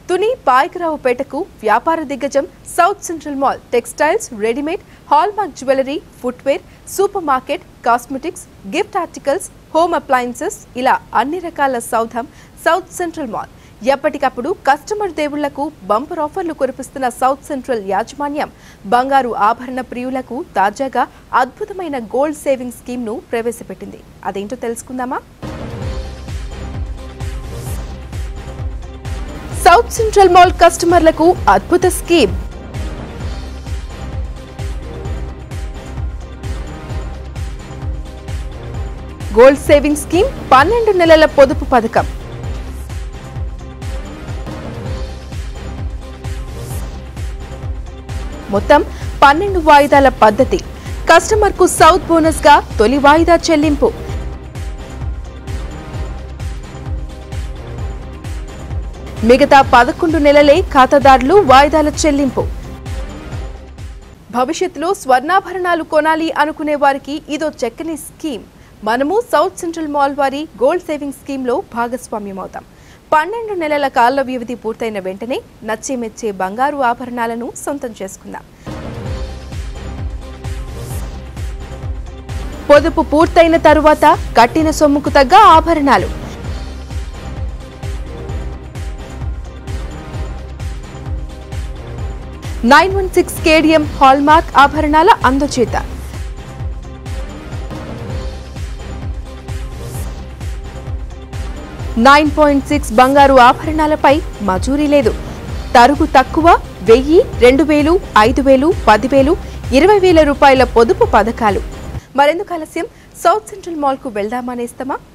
తుని పాయకరావుపేటకు వ్యాపార దిగ్గజం south central mall textiles readymade hallmark jewellery footwear super market cosmetics gift articles home appliances ఇలా అన్ని రకాల సౌధం సౌత్ సెంట్రల్ మాల్ ఎప్పటికప్పుడు కస్టమర్ దేవుళ్లకు బంపర్ ఆఫర్లు కురిపిస్తున్న సౌత్ సెంట్రల్ యాజమాన్యం బంగారు ఆభరణ ప్రియులకు తాజాగా అద్భుతమైన గోల్డ్ సేవింగ్ స్కీమ్ ను ప్రవేశపెట్టింది అదేంటో తెలుసుకుందామా సౌత్ సెంట్రల్ మాల్ కస్టమర్లకు అద్భుత స్కీమ్ గోల్డ్ సేవింగ్ స్కీమ్ పన్నెండు నెలల పొదుపు పథకం మొత్తం పన్నెండు వాయిదాల పద్ధతి కస్టమర్కు సౌత్ బోనస్ గా తొలి వాయిదా చెల్లింపు మిగతా పదకొండు నెలలే ఖాతాదారులు వాయిదాల చెల్లింపు భవిష్యత్తులో స్వర్ణాభరణాలు కొనాలి అనుకునే వారికి ఇదో చక్కని స్కీమ్ మనము సౌత్ సెంట్రల్ మాల్ వారి గోల్డ్ సేవింగ్ స్కీమ్ లో భాగస్వామ్యం అవుతాం పన్నెండు నెలల కాల వ్యవధి పూర్తయిన వెంటనే నచ్చే మెచ్చే బంగారు ఆభరణాలను సొంతం చేసుకుందాం పొదుపు పూర్తయిన తరువాత కట్టిన సొమ్ముకు తగ్గ ఆభరణాలు nine one six KDM hallmark ఆభరణాల అందచేత నైన్ పాయింట్ సిక్స్ బంగారు ఆభరణాలపై మజూరీ లేదు తరుగు తక్కువ వెయ్యి రెండు వేలు ఐదు వేలు పదివేలు ఇరవై వేల రూపాయల పొదుపు పథకాలు మరెందుకు ఆలస్యం సౌత్ సెంట్రల్ మాల్కు వెళ్దామనేస్తామా